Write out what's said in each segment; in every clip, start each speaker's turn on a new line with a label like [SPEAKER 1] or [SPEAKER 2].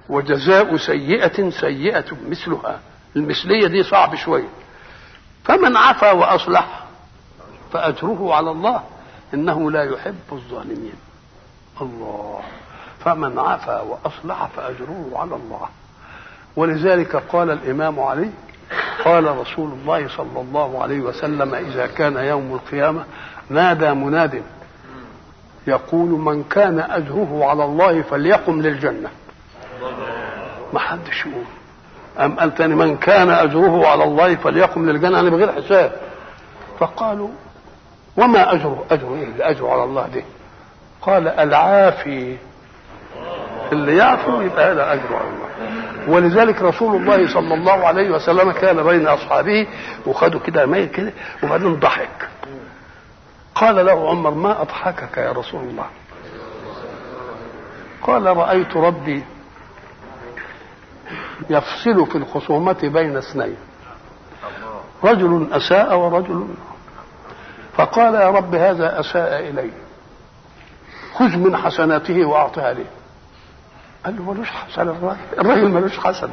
[SPEAKER 1] وجزاء سيئة سيئة مثلها المثلية دي صعب شوية فمن عفا وأصلح فأجره على الله إنه لا يحب الظالمين الله فمن عفا وأصلح فأجره على الله ولذلك قال الإمام علي قال رسول الله صلى الله عليه وسلم إذا كان يوم القيامة نادى مناد يقول من كان أجره على الله فليقم للجنة ما حدش يقول أم قال تاني من كان أجره على الله فليقم للجنة يعني بغير حساب فقالوا وما أجره أجره إيه الأجر على الله ده قال العافي اللي يعفو يبقى هذا أجر على الله ولذلك رسول الله صلى الله عليه وسلم كان بين أصحابه وخدوا كده ميل كده وبعدين ضحك قال له عمر ما أضحكك يا رسول الله قال رأيت ربي يفصل في الخصومة بين اثنين رجل أساء ورجل فقال يا رب هذا أساء إلي خذ من حسناته وأعطها لي قال له ملوش حسنة الراجل الراجل ملوش حسنة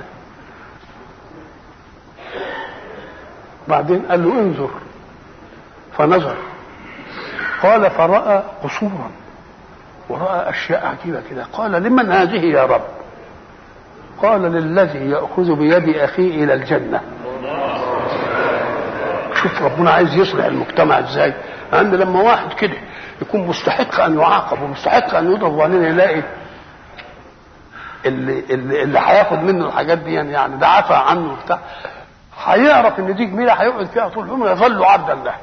[SPEAKER 1] بعدين قال له انظر فنظر قال فرأى قصورا ورأى أشياء عجيبة كده قال لمن هذه يا رب قال للذي يأخذ بيد أخيه إلى الجنة شوف ربنا عايز يصلح المجتمع ازاي عند لما واحد كده يكون مستحق ان يعاقب ومستحق ان يضرب وبعدين يلاقي اللي اللي, اللي هياخد منه الحاجات دي يعني ده عفى عنه وبتاع هيعرف ان دي جميله هيقعد فيها طول عمره يظل عبدا له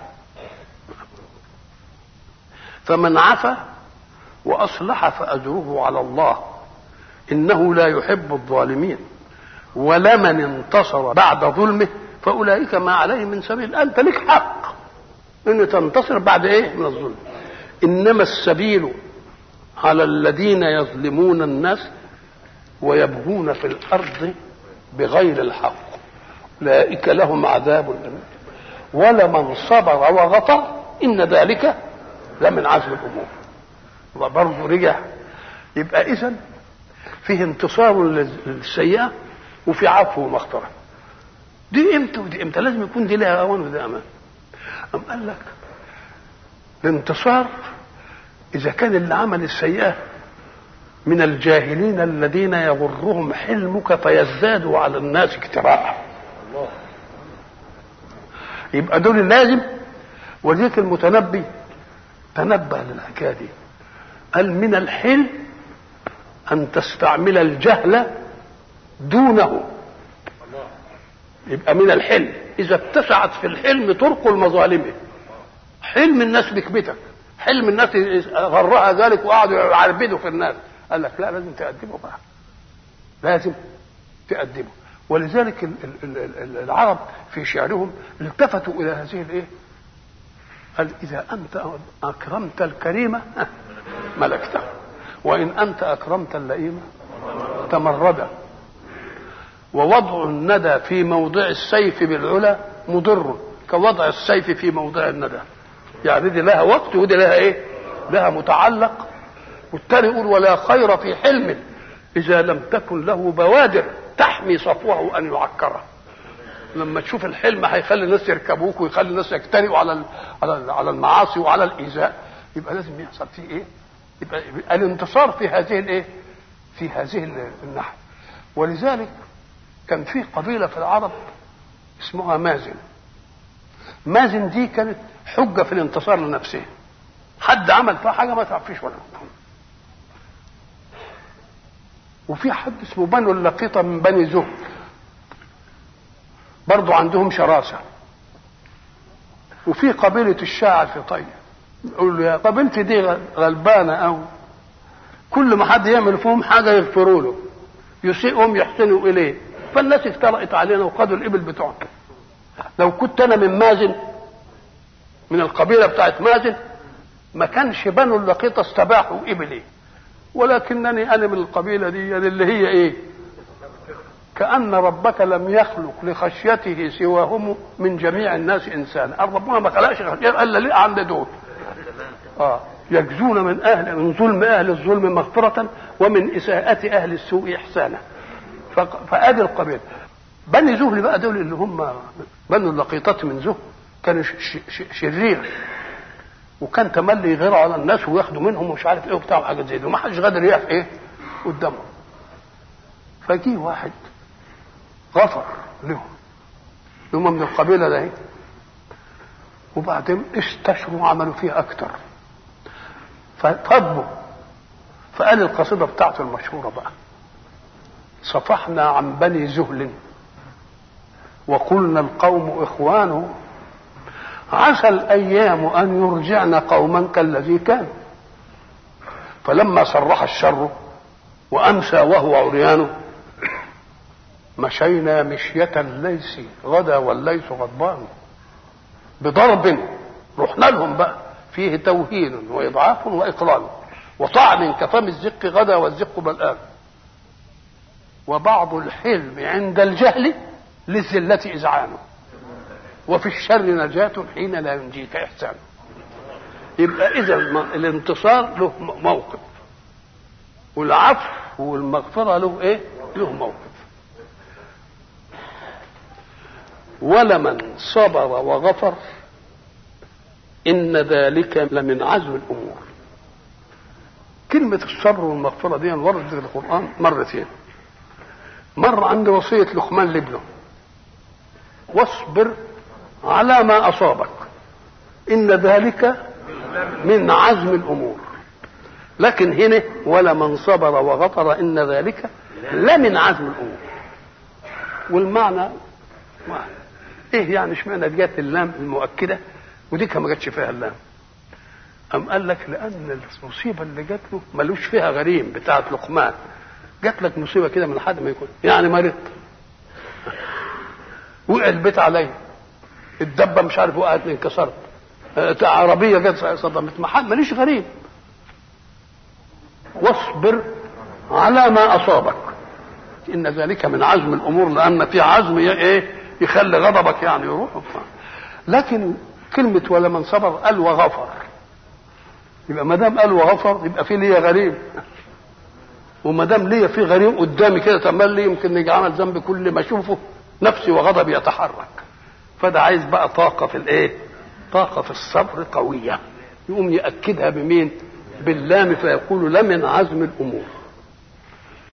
[SPEAKER 1] فمن عفى واصلح فاجره على الله انه لا يحب الظالمين ولمن انتصر بعد ظلمه فاولئك ما عليه من سبيل انت لك حق ان تنتصر بعد ايه من الظلم انما السبيل على الذين يظلمون الناس ويبغون في الارض بغير الحق اولئك لهم عذاب أليم ولمن صبر وغفر ان ذلك لمن عزم الامور وبرضه رجع يبقى اذا فيه انتصار للسيئه وفي عفو ومغفره دي امتى ودي امتى لازم يكون دي لها اوان وده امان أم قال لك الانتصار إذا كان اللي عمل السيئة من الجاهلين الذين يغرهم حلمك فيزدادوا على الناس اكتراء يبقى دول لازم ولذلك المتنبي تنبه للحكايه دي قال من الحلم ان تستعمل الجهل دونه يبقى من الحلم اذا اتسعت في الحلم طرق المظالم حلم الناس بكبتك حلم الناس غرها ذلك وقعدوا يعربدوا في الناس قال لك لا لازم تقدمه بقى لازم تقدمه ولذلك العرب في شعرهم التفتوا الى هذه الايه قال اذا انت اكرمت الكريمه ملكته وان انت اكرمت اللئيمه تمردا ووضع الندى في موضع السيف بالعلا مضر كوضع السيف في موضع الندى يعني دي لها وقت ودي لها ايه لها متعلق والتاني يقول ولا خير في حلم اذا لم تكن له بوادر تحمي صفوه ان يعكره لما تشوف الحلم هيخلي الناس يركبوك ويخلي الناس يجترئوا على على على المعاصي وعلى الايذاء يبقى لازم يحصل فيه ايه؟ يبقى الانتصار في هذه الايه؟ في هذه الناحيه ولذلك كان في قبيله في العرب اسمها مازن مازن دي كانت حجه في الانتصار لنفسه حد عمل فيها حاجه ما تعرفيش ولا وفي حد اسمه بنو اللقيطه من بني زهر برضو عندهم شراسه وفي قبيله الشاعر في طيب يقول له يا قبيلتي دي غلبانه او كل ما حد يعمل فيهم حاجه يغفروا له يسيئهم يحسنوا اليه فالناس افترقت علينا وخدوا الابل بتوعنا لو كنت انا من مازن من القبيله بتاعت مازن ما كانش بنو اللقيطه استباحوا ابلي ولكنني انا من القبيله دي اللي هي ايه كأن ربك لم يخلق لخشيته سواهم من جميع الناس إنسانا ربنا ما خلقش إلا ليه عند دول آه يجزون من أهل من ظلم أهل الظلم مغفرة ومن إساءة أهل السوء إحسانا فادي القبيله بني زهل بقى دول اللي هم بنو اللقيطات من زهل كانوا شرير وكان تملي يغيروا على الناس وياخدوا منهم ومش عارف ايه وبتاع وحاجات زي دي وما حدش قادر يقف ايه قدامهم فجي واحد غفر لهم هم من القبيله ده وبعدين استشروا وعملوا فيها اكتر فطبوا فقال القصيده بتاعته المشهوره بقى صفحنا عن بني زهل وقلنا القوم اخوانه عسى الايام ان يرجعن قوما كالذي كان فلما صرح الشر وامسى وهو عريان مشينا مشية الليث غدا والليث غضبان بضرب رحنا لهم بقى فيه توهين واضعاف واقلال وطعن كفم الزق غدا والزق بلآن وبعض الحلم عند الجهل للذلة إذعانه وفي الشر نجاة حين لا ينجيك إحسان يبقى إذا الانتصار له موقف والعفو والمغفرة له إيه؟ له موقف ولمن صبر وغفر إن ذلك لمن عزم الأمور كلمة الصبر والمغفرة دي وردت في القرآن مرتين مرة عند وصية لقمان لابنه واصبر على ما أصابك إن ذلك من عزم الأمور لكن هنا ولا من صبر وغفر إن ذلك لمن عزم الأمور والمعنى واحد ايه يعني اشمعنى جت اللام المؤكده ودي ما جاتش فيها اللام أم قال لك لأن المصيبة اللي جات له ملوش فيها غريم بتاعة لقمان جات لك مصيبة كده من حد ما يكون يعني مريض وقع البيت عليا الدبة مش عارف وقعت انكسرت عربية جت صدمت محل ماليش غريب واصبر على ما أصابك إن ذلك من عزم الأمور لأن في عزم إيه يخلي غضبك يعني يروح لكن كلمة ولا من صبر قال وغفر يبقى ما دام قال وغفر يبقى في ليا غريب وما دام ليا في غريب قدامي كده تمال لي يمكن يجي عمل ذنب كل ما اشوفه نفسي وغضبي يتحرك فده عايز بقى طاقة في الايه؟ طاقة في الصبر قوية يقوم يأكدها بمين؟ باللام فيقول لمن عزم الأمور